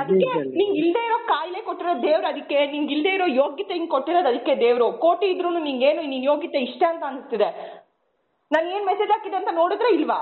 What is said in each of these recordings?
ಅದಕ್ಕೆ ಬುದ್ಧಿ ನಿಂಗ್ ಇಲ್ದೇ ಇರೋ ಕಾಯಿಲೆ ಕೊಟ್ಟಿರೋ ದೇವ್ರು ಅದಕ್ಕೆ ನಿಂಗ್ ಇಲ್ದೇ ಇರೋ ಯೋಗ್ಯತೆ ಹಿಂಗ್ ಕೊಟ್ಟಿರೋದು ಅದಕ್ಕೆ ದೇವ್ರು ಕೋಟಿ ಇದ್ರು ನಿಂಗೇನು ನಿನ್ ಯೋಗ್ಯತೆ ಇಷ್ಟ ಅಂತ ಅನಿಸ್ತಿದೆ ನಾನು ಏನ್ ಮೆಸೇಜ್ ಹಾಕಿದೆ ಅಂತ ನೋಡಿದ್ರೆ ಇಲ್ವಾ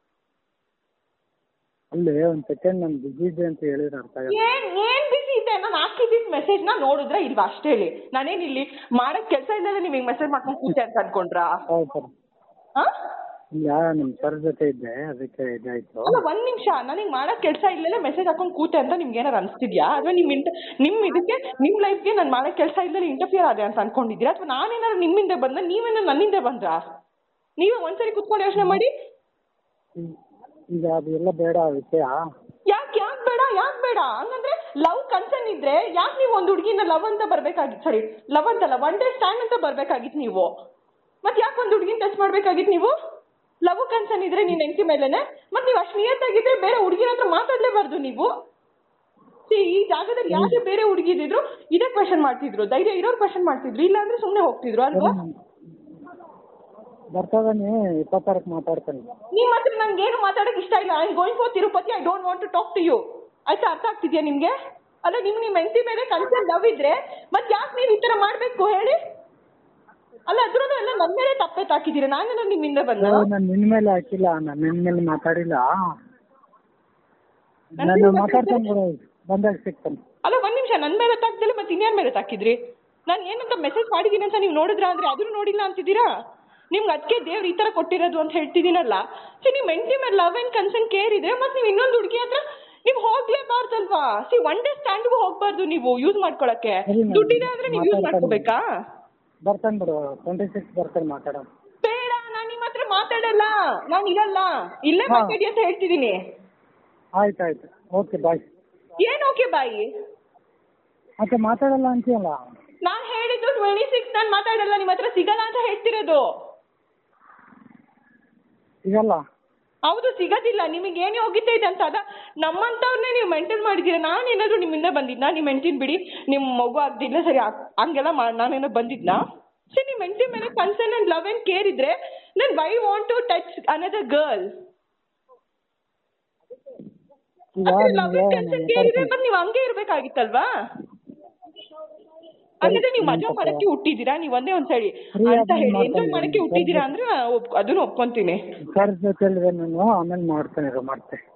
ಅಲ್ಲೇ ಒಂದ್ ಸೆಕೆಂಡ್ ನಾನು ಬಿಜಿ ಇದೆ ಅಂತ ಹೇಳಿದ್ರೆ ಅರ್ಥ ಆಗಲ್ಲ ಏನ್ ಏನ್ ಬಿಸಿ ಇದೆ ನಾನು ಹಾಕಿದ್ದಿದ್ ಮೆಸೇಜ್ ನ ನೋಡಿದ್ರೆ ಇಲ್ವಾ ಅಷ್ಟೇ ಹೇಳಿ ನಾನೇನ್ ಇಲ್ಲಿ ಮಾಡಕ್ ಕೆಲಸ ಇಲ್ಲದೆ ನೀವ್ ಹಿಂಗ್ ಮೆಸೇಜ್ ಮಾಡ್ಕೊಂಡು ಕೂತೆ ಅಂತ ಅನ್ಕೊಂಡ್ರಾ ಹೌದು ಸರ್ ಹಾ ಇಲ್ಲ ನಮ್ಮ ಸರ್ ಜೊತೆ ಇದ್ದೆ ಅದಕ್ಕೆ ಇದಾಯ್ತು ಅಲ್ಲ ಒಂದ್ ನಿಮಿಷ ನನಗೆ ಮಾಡಕ್ ಕೆಲಸ ಇಲ್ಲದೆ ಮೆಸೇಜ್ ಹಾಕೊಂಡ್ ಕೂತೆ ಅಂತ ನಿಮ್ಗೆ ಏನಾರು ಅನ್ಸ್ತಿದ್ಯಾ ಅಥವಾ ನಿಮ್ ಇಂಟ ನಿಮ್ ಇದಕ್ಕೆ ನಿಮ್ ಲೈಫ್ಗೆ ನಾನು ಮಾಡಕ್ ಕೆಲಸ ಇಲ್ಲದೆ ಇಂಟರ್ಫಿಯರ್ ಆದೆ ಅಂತ ಅನ್ಕೊಂಡಿದ್ದೀರಾ ಅಥವಾ ನಾನೇನಾದ್ರು ನಿಮ್ಮಿಂದ ಬಂದ ನೀವೇನಾದ್ರು ನನ್ನಿಂದ ಬಂದ್ರಾ ನೀವೇ ಒಂದ್ಸರಿ ಕುತ್ಕೊಂಡು ಯೋಚನೆ ಮಾಡಿ ಈ- ಈಗ ಅದೆಲ್ಲ ಬೇಡ ಆ ವಿಷಯ ಯಾಕೆ ಯಾಕೆ ಬೇಡ ಯಾಕೆ ಬೇಡ ಹಂಗಂದ್ರೆ ಲವ್ ಕನ್ಸರ್ನ್ ಇದ್ರೆ ಯಾಕೆ ನೀವು ಒಂದು ಹುಡುಗಿನ ಲವ್ ಅಂತ ಬರ್ಬೇಕಾಗಿತ್ತು ಸಾರಿ ಲವ್ ಅಂತಲ್ಲ ಒನ್ ಡೇ ಸ್ಟ್ಯಾಂಡ್ ಅಂತ ಬರ್ಬೇಕಾಗಿತ್ತು ನೀವು ಮತ್ತೆ ಯಾಕೆ ಒಂದು ಹುಡುಗಿನ ಟಚ್ ಮಾಡ್ಬೇಕಾಗಿತ್ತು ನೀವು ಲವ್ ಕನ್ಸರ್ನ್ ಇದ್ರೆ ನೀನ್ ಹೆಂಡತಿ ಮೇಲೆನೆ ಮತ್ತೆ ನೀವು ಅಷ್ಟು ನಿಯತ್ತಾಗಿದ್ರೆ ಬೇರೆ ಹುಡುಗಿನ ಹತ್ರ ಮಾತಾಡ್ಲೇಬಾರ್ದು ನೀವು See, ಈ ಜಾಗದಲ್ಲಿ ಯಾರೇ ಬೇರೆ ಹುಡುಗಿ ಇದ್ದಿದ್ರು ಇದೇ ಕ್ವಶನ್ ಮಾಡ್ತಿದ್ರು ಧೈರ್ಯ ಇರೋರು ಕ್ವಶನ್ ಮಾಡ್ತಿದ್ರು ಇಲ್ಲಾಂದ್ರೆ ಸುಮ್ಮನೆ ಹೋಗ್ತಿದ್ರು ಅಲ್ವಾ ಬರ್ತದಾನೆ ಇಪ್ಪತ್ತಾರಕ್ಕೆ ಮಾತಾಡ್ತಾನೆ ನಿಮ್ಮ ಹತ್ರ ನಂಗೆ ಏನು ಮಾತಾಡಕ್ ಇಷ್ಟ ಇಲ್ಲ I going for Tirupati I don't want to talk to you ಆಯ್ತಾ ಅರ್ಥ ಆಗ್ತಿದ್ಯಾ ನಿಮ್ಗೆ ಅಲ್ಲ ನಿಮ್ ನಿಮ್ಮ ಹೆಂಡತಿ ಮೇಲೆ ಕನ್ಸರ್ನ್ ಲವ್ ಇದ್ರೆ ಮತ್ತೆ ಯಾಕೆ ನೀವು ಈ ತರ ಮಾಡ್ಬೇಕು ಹೇಳಿ ಅಲ್ಲ ಅದ್ರದ್ದು ಎಲ್ಲ ನನ್ನ ಮೇಲೆ ತಪ್ಪೆ ತಾಕಿದ್ದೀರಾ ನಾನೇನೋ ನಿಮ್ಮಿಂದ ಬಂದ ನಾನು ನಿನ್ನ ಮೇಲೆ ಹಾಕಿಲ್ಲ ನಾನು ನಿನ್ನ ಮೇಲೆ ಮಾತಾಡಿಲ್ಲ ನನ್ ನಾನು ಮೇಲೆ ಮಾತಾಡ್ತಾನೆ ಬಿಡು ಬಂದಾಗ ಸಿಗ್ತಾನೆ ಅಲ್ಲ ಒಂದ್ ನಿಮಿಷ ನನ್ನ ಮೇಲೆ ತಾಕ್ದಲ್ಲ ಮತ್ತೆ ಇನ್ಯಾರ ಮೇಲೆ ತಾಕಿದ್ರಿ ನಾನು ಏನಂತ ಮೆಸೇಜ್ ಮಾಡಿದ್ದೀನಿ ಅಂತ ನೀವು ನೋಡಿದ್ರ ಅಂದ್ರೆ ಅದನ್ನು ನೋಡಿಲ್ಲ ಅಂತಿದ್ದೀರಾ ನಿಮ್ಗೆ ಅದಕ್ಕೆ ದೇವ್ರು ಈ ತರ ಕೊಟ್ಟಿರೋದು ಅಂತ ಹೇಳ್ತಿದ್ದೀನಲ್ಲ ಸಿ ನಿಮ್ ಹೆಂಡತಿ ಮೇಲೆ ಲವ್ ಅಂಡ್ ಕನ್ಸರ್ನ್ ಕೇರ್ ಇದೆ ಮತ್ತೆ ನೀವು ಇನ್ನೊಂದು ಹುಡುಗಿ ಹತ್ರ ನೀವು ಹೋಗ್ಲೇಬಾರ್ದಲ್ವಾ ಸಿ ಒನ್ ಡೇ ಸ್ಟ್ಯಾಂಡ್ಗೂ ಹೋಗ್ಬಾರ್ದು ನೀವು ಯೂಸ್ ಮಾಡ್ಕೊಳಕ್ಕೆ ಸರಿ madam. ದುಡ್ಡಿದೆ ಅಂದ್ರೆ ನೀವು ಯೂಸ್ ಮಾತಾಡ್ತಾನೆ. ಮಾಡ್ಕೋಬೇಕಾ ಬರ್ತಾನೆ ಬಿಡು ಟ್ವೆಂಟಿ ಸಿಕ್ಸ್ ಬರ್ತಾನೆ ಮಾತಾಡೋಣ ಬೇಡ ನಾನು ನಿಮ್ಮ ಹತ್ರ ಮಾತಾಡಲ್ಲ ನಾನು ಇರಲ್ಲ ಇಲ್ಲೇ ಹಾ. ಮಾತಾಡಿ ಅಂತ ಹೇಳ್ತಿದ್ದೀನಿ ಆಯ್ತು ಆಯ್ತು ಓಕೆ ಬಾಯ್ ಏನ್ ಓಕೆ ಬಾಯಿ ಮತ್ತೆ ಮಾತಾಡಲ್ಲ ಅಂತೀಯಲ್ಲ ನಾನ್ ಹೇಳಿದ್ದು ಟ್ವೆಂಟಿ ಸಿಕ್ಸ್ ನಾನು ಮಾತಾಡಲ್ಲ ನಿಮ್ಮ ಹತ್ರ ಸಿಗಲ್ಲ ಅಂತ ಹೇಳ್ತಿರೋದು ಸಿಗಲ್ಲ ಹೌದು ಸಿಗೋದಿಲ್ಲ ನಿಮಗೆ ಏನು ಯೋಗ್ಯತೆ ಇದೆ ಅಂತ ಅದ ನಮ್ಮಂತವ್ರನ್ನೇ ನೀವು ಮೆಂಟೇನ್ ಮಾಡಿದ್ದೀರಾ ನಾನೇನಾದ್ರು ನಿಮ್ಮಿಂದ ಬಂದಿದ್ನಾ ನಿಮ್ಮ ಹೆಂಡ್ತಿನ ಬಿಡಿ ನಿಮ್ಮ ಮಗು ಆಗ್ದಿಲ್ಲ ಸರಿ ಆ- ಹಂಗೆಲ್ಲ ಮಾ ನಾನೇನೋ ಬಂದಿದ್ನಾ ಸರಿ ನಿಮ್ಮ ಹೆಂಡ್ತಿ ಮೇಲೆ concern and love and care ಇದ್ರೆ then why want to touch another girl ಈಗ ಅದೇ ಲವ್ ನಿಮ್ಗೆ ಅಂಡ್ ಕನ್ಸರ್ನ್ ಕೇರ್ ಇದ್ರೆ ಮತ್ತೆ ನೀವು ಹಂಗೆ ಇರ್ಬೇಕಾಗಿತ್ತಲ್ವಾ ಹಾಗಾದ್ರೆ ನೀವು ಮಜಾ ಮಾಡಕ್ಕೆ ಹುಟ್ಟಿದ್ದೀರಾ ನೀವು ಒಂದೇ ಒಂದ್ ಸರಿ Free ಅಂತ ಆಗಿ ಹೇಳಿ ಮಾತಾಡಿ. ಎಂಜಾಯ್ ಮಾಡಕ್ಕೆ ಹುಟ್ಟಿದ್ದೀರಾ ಅಂದ್ರೆ ಒಪ್- ಅದನ್ನು ಒಪ್ಕೊಂತೀನಿ ಸರ್ ಜೊತೆ ನಾನು ಆಮೇಲೆ ಮಾಡ್ತಾನೆ ಇರು ಮಾಡ್ತೆ